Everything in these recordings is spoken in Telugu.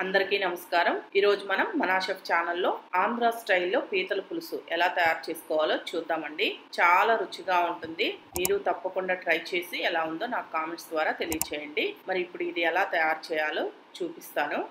అందరికీ నమస్కారం ఈరోజు మనం మనా షెఫ్ ఛానల్లో ఆంధ్ర స్టైల్లో పీతల పులుసు ఎలా తయారు చేసుకోవాలో చూద్దామండి చాలా రుచిగా ఉంటుంది మీరు తప్పకుండా ట్రై చేసి ఎలా ఉందో నాకు కామెంట్స్ ద్వారా తెలియచేయండి మరి ఇప్పుడు ఇది ఎలా తయారు చేయాలో చూపిస్తాను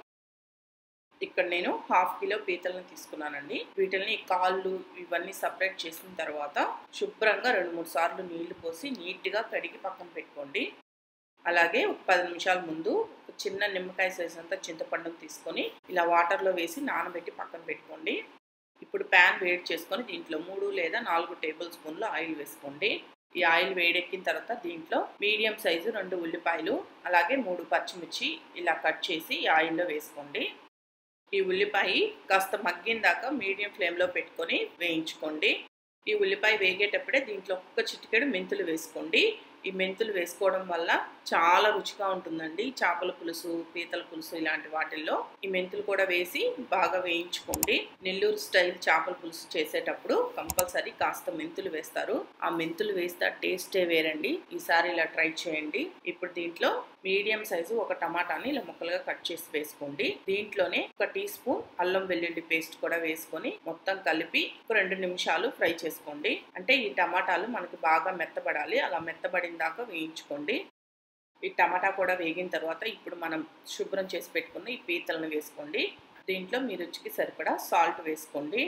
ఇక్కడ నేను హాఫ్ కిలో పీతలను తీసుకున్నానండి వీటిని కాళ్ళు ఇవన్నీ సపరేట్ చేసిన తర్వాత శుభ్రంగా రెండు మూడు సార్లు నీళ్లు పోసి నీట్గా కడిగి పక్కన పెట్టుకోండి అలాగే ఒక పది నిమిషాల ముందు ఒక చిన్న నిమ్మకాయ సైజ్ అంతా చింతపండును తీసుకొని ఇలా వాటర్లో వేసి నానబెట్టి పక్కన పెట్టుకోండి ఇప్పుడు ప్యాన్ వేడి చేసుకొని దీంట్లో మూడు లేదా నాలుగు టేబుల్ స్పూన్లు ఆయిల్ వేసుకోండి ఈ ఆయిల్ వేడెక్కిన తర్వాత దీంట్లో మీడియం సైజు రెండు ఉల్లిపాయలు అలాగే మూడు పచ్చిమిర్చి ఇలా కట్ చేసి ఈ ఆయిల్లో వేసుకోండి ఈ ఉల్లిపాయ కాస్త మగ్గిన దాకా మీడియం ఫ్లేమ్లో పెట్టుకొని వేయించుకోండి ఈ ఉల్లిపాయ వేగేటప్పుడే దీంట్లో ఒక్క చిటికెడు మెంతులు వేసుకోండి ఈ మెంతులు వేసుకోవడం వల్ల చాలా రుచిగా ఉంటుందండి చేపల పులుసు పీతల పులుసు ఇలాంటి వాటిల్లో ఈ మెంతులు కూడా వేసి బాగా వేయించుకోండి నెల్లూరు స్టైల్ చేపల పులుసు చేసేటప్పుడు కంపల్సరీ కాస్త మెంతులు వేస్తారు ఆ మెంతులు వేస్తే టేస్టే వేరండి ఈసారి ఇలా ట్రై చేయండి ఇప్పుడు దీంట్లో మీడియం సైజు ఒక టమాటాని ఇలా ముక్కలుగా కట్ చేసి వేసుకోండి దీంట్లోనే ఒక టీ స్పూన్ అల్లం వెల్లుల్లి పేస్ట్ కూడా వేసుకొని మొత్తం కలిపి ఒక రెండు నిమిషాలు ఫ్రై చేసుకోండి అంటే ఈ టమాటాలు మనకి బాగా మెత్తబడాలి అలా మెత్తబడిన దాకా వేయించుకోండి ఈ టమాటా కూడా వేగిన తర్వాత ఇప్పుడు మనం శుభ్రం చేసి పెట్టుకున్న ఈ పీతలను వేసుకోండి దీంట్లో మీ రుచికి సరిపడా సాల్ట్ వేసుకోండి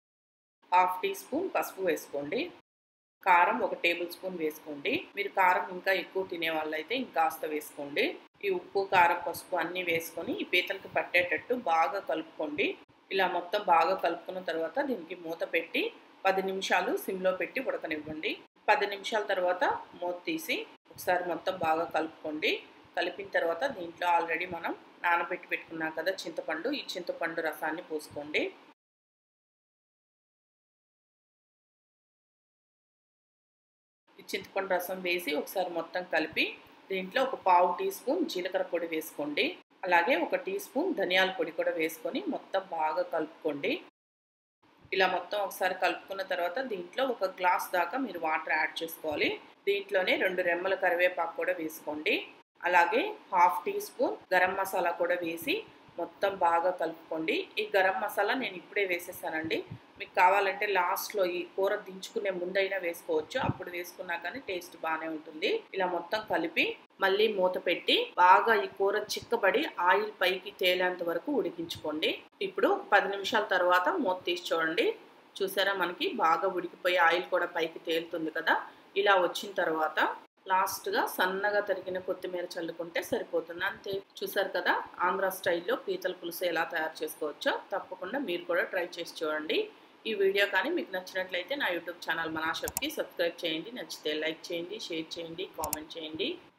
హాఫ్ టీ స్పూన్ పసుపు వేసుకోండి కారం ఒక టేబుల్ స్పూన్ వేసుకోండి మీరు కారం ఇంకా ఎక్కువ తినే వాళ్ళైతే ఇంకాస్త వేసుకోండి ఈ ఉప్పు కారం పసుపు అన్నీ వేసుకొని ఈ పీతలకు పట్టేటట్టు బాగా కలుపుకోండి ఇలా మొత్తం బాగా కలుపుకున్న తర్వాత దీనికి మూత పెట్టి పది నిమిషాలు సిమ్లో పెట్టి ఉడకనివ్వండి పది నిమిషాల తర్వాత మూత తీసి ఒకసారి మొత్తం బాగా కలుపుకోండి కలిపిన తర్వాత దీంట్లో ఆల్రెడీ మనం నానబెట్టి పెట్టుకున్నాం కదా చింతపండు ఈ చింతపండు రసాన్ని పోసుకోండి ఈ చింతపండు రసం వేసి ఒకసారి మొత్తం కలిపి దీంట్లో ఒక పావు టీ స్పూన్ జీలకర్ర పొడి వేసుకోండి అలాగే ఒక టీ స్పూన్ ధనియాల పొడి కూడా వేసుకొని మొత్తం బాగా కలుపుకోండి ఇలా మొత్తం ఒకసారి కలుపుకున్న తర్వాత దీంట్లో ఒక గ్లాస్ దాకా మీరు వాటర్ యాడ్ చేసుకోవాలి దీంట్లోనే రెండు రెమ్మల కరివేపాకు కూడా వేసుకోండి అలాగే half teaspoon garam masala కూడా వేసి మొత్తం బాగా కలుపుకోండి ఈ గరం మసాలా నేను ఇప్పుడే వేసేసానండి మీకు కావాలంటే లాస్ట్లో ఈ కూర దించుకునే ముందైనా వేసుకోవచ్చు అప్పుడు వేసుకున్నా కానీ టేస్ట్ బాగానే ఉంటుంది ఇలా మొత్తం కలిపి మళ్ళీ మూత పెట్టి బాగా ఈ కూర చిక్కబడి ఆయిల్ పైకి తేలేంత వరకు ఉడికించుకోండి ఇప్పుడు పది నిమిషాల తర్వాత మూత తీసి చూడండి చూసారా మనకి బాగా ఉడికిపోయి ఆయిల్ కూడా పైకి తేలుతుంది కదా ఇలా వచ్చిన తర్వాత లాస్ట్గా సన్నగా తరిగిన కొత్తిమీర చల్లుకుంటే సరిపోతుంది అంతే చూసారు కదా ఆంధ్ర స్టైల్లో పీతల పులుసు ఎలా తయారు చేసుకోవచ్చో తప్పకుండా మీరు కూడా ట్రై చేసి చూడండి ఈ వీడియో కానీ మీకు నచ్చినట్లయితే నా యూట్యూబ్ ఛానల్ మనాషప్కి సబ్స్క్రైబ్ చేయండి నచ్చితే లైక్ చేయండి షేర్ చేయండి కామెంట్ చేయండి